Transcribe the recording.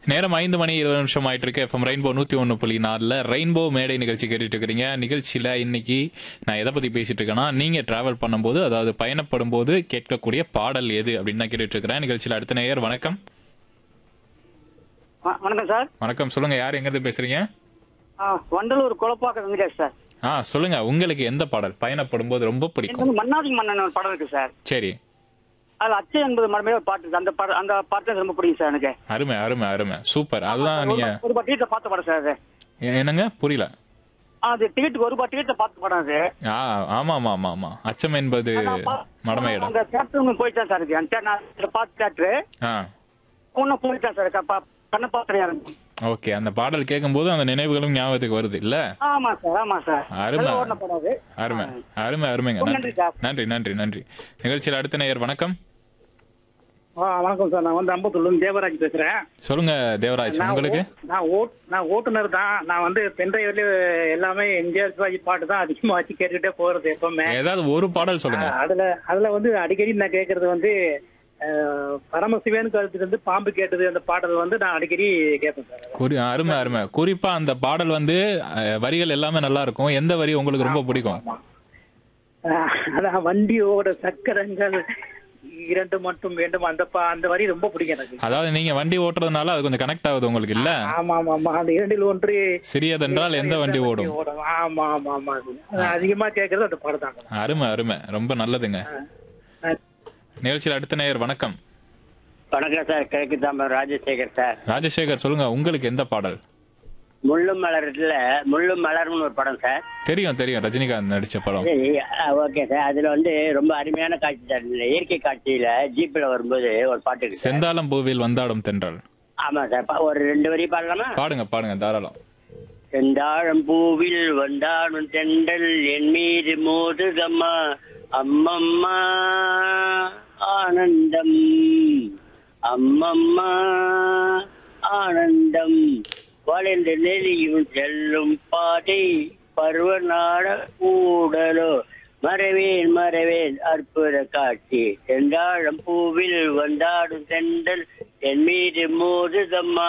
நேரம் ஐந்து மணி இருபது நிமிஷம் ஆயிட்டு இருக்கு எஃப்எம் ரெயின்போ நூத்தி ஒன்று புள்ளி நாலுல ரெயின்போ மேடை நிகழ்ச்சி கேட்டுட்டு இருக்கிறீங்க நிகழ்ச்சியில இன்னைக்கு நான் எதை பத்தி பேசிட்டு இருக்கேன்னா நீங்க டிராவல் பண்ணும்போது அதாவது பயணப்படும் போது கேட்கக்கூடிய பாடல் எது அப்படின்னு நான் கேட்டுட்டு இருக்கிறேன் நிகழ்ச்சியில அடுத்த நேயர் வணக்கம் வ- வணக்கம் சார் வணக்கம் சொல்லுங்க யார் எங்க இருந்து பேசுறீங்க ஆ, வண்டலூர் குழப்பாக்க வெங்கடேஷ் சார் ஆ சொல்லுங்க உங்களுக்கு எந்த பாடல் பயணப்படும் போது ரொம்ப எனக்கு பிடிக்கும் வந்து மன்னாதி மன்னன் ஒரு படம் இருக்கு சார் சரி அதுல அச்சை என்பது மரமே ஒரு பாட்டு இருக்கு அந்த படம் அந்த பாட்டு ரொம்ப பிடிக்கும் சார் எனக்கு அருமை அருமை அருமை சூப்பர் அதுதான் நீங்க ஒரு- ஒரு டிக்கெட்ல பார்த்த படம் சார் அது என்னங்க புரியல அது டிக்கெட்டுக்கு ஒரு ரூபாய் டிக்கெட்ல பார்த்த படம் அது ஆ ஆமா ஆமா ஆமா ஆமா அச்சம் என்பது மடமையிடம் அந்த தேட்டர் போயிட்டேன் சார் இருக்கு அந்த நான் இதுல பார்த்த தேட்டரு ஆ ஒன்னும் போயிட்டேன் சார் க- கண்ண பாத்திரையா இருக்கு ஓகே அந்த பாடல் கேட்கும்போது அந்த நினைவுகளும் ஞாபகத்துக்கு வருது இல்ல ஆமா சார் ஆமா சார் அருமை. நல்லா ஓடின படம் அது அருமை அருமை அருமைங்க ரொம்ப நன்றி நன்றி சார். நன்றி நன்றி நன்றி நிகழ்ச்சியில் அடுத்த நேயர் வணக்கம் ஆ, வணக்கம் சார் நான் வந்து அம்பத்தூர்ல தேவராஜ் பேசுறேன் சொல்லுங்க தேவராஜ் நான் உங்களுக்கு ஓ- நான் ஓட் நான் ஓட்டுநர் தான் நான் வந்து பென்ட்ரைவ்ல எல்லாமே எம்ஜிஆர் சிவாஜி பாட்டு தான் அதிகமா வச்சு கேட்டுக்கிட்டே போறது எப்பவுமே ஏதாவது ஒரு பாடல் சொல்லுங்க ஆ, அதுல அதுல வந்து அடிக்கடி நான் கேட்கறது வந்து அஹ், பரமசிவன் கருத்துக்கு வந்து பாம்பு கேட்டது அந்த பாடல் வந்து நான் அடிக்கடி கேட்பேன் சார் குறி அருமை அருமை குறிப்பா அந்த பாடல் வந்து அஹ், வரிகள் எல்லாமே நல்லா இருக்கும் எந்த வரி உங்களுக்கு ரொம்ப பிடிக்கும் அஹ், அதான் வண்டியோட சக்கரங்கள் இரண்டு மட்டும் வேண்டும் அந்த பா அந்த வரி ரொம்ப பிடிக்கும் எனக்கு அதாவது நீங்க வண்டி ஓட்டுறதுனால அது கொஞ்சம் கனெக்ட் ஆகுது உங்களுக்கு இல்ல ஆமா ஆமா ஆமா அந்த இரண்டில் ஒன்று சிறியதென்றால் எந்த வண்டி ஓடும் ஆமா ஆமா ஆமா அது நான் அதிகமா கேட்கறது அந்த பாடம் தான் அருமை அருமை ரொம்ப நல்லதுங்க அஹ், நிகழ்ச்சியில் அடுத்த நேயர் வணக்கம் வணக்கம் சார் கிழக்கு தாம்பரம் ராஜசேகர் சார் ராஜசேகர் சொல்லுங்க உங்களுக்கு எந்த பாடல் முள்ளும் மலர்ல முள்ளும் மலர்னு ஒரு படம் சார் தெரியும் தெரியும் ரஜினிகாந்த் நடிச்ச படம் சரி ஓகே சார் அதுல வந்து ரொம்ப அருமையான காட்சி சார் இந்த இயற்கை காட்சியில ஜீப்ல வரும்போது ஒரு பாட்டு இருக்கு சார். செந்தாளம் பூவில் வந்தாடும் தென்றல் ஆமா சார் பா- ஒரு ரெண்டு வரி பாடலாமா பாடுங்க பாடுங்க தாராளம் செந்தாழம் பூவில் வந்தாடும் தெண்டல் என் மீது மோதுகம்மா அம்மம்மா ஆனந்தம் அம்மம்மா ஆனந்தம் வளைந்த நெறியும் செல்லும் பாதை பருவநாட கூடலோ மறவேன் மறவேன் அற்புத காட்சி செந்தாழம் பூவில் வந்தாடும் தெண்டல் என் மீது மோதுதம்மா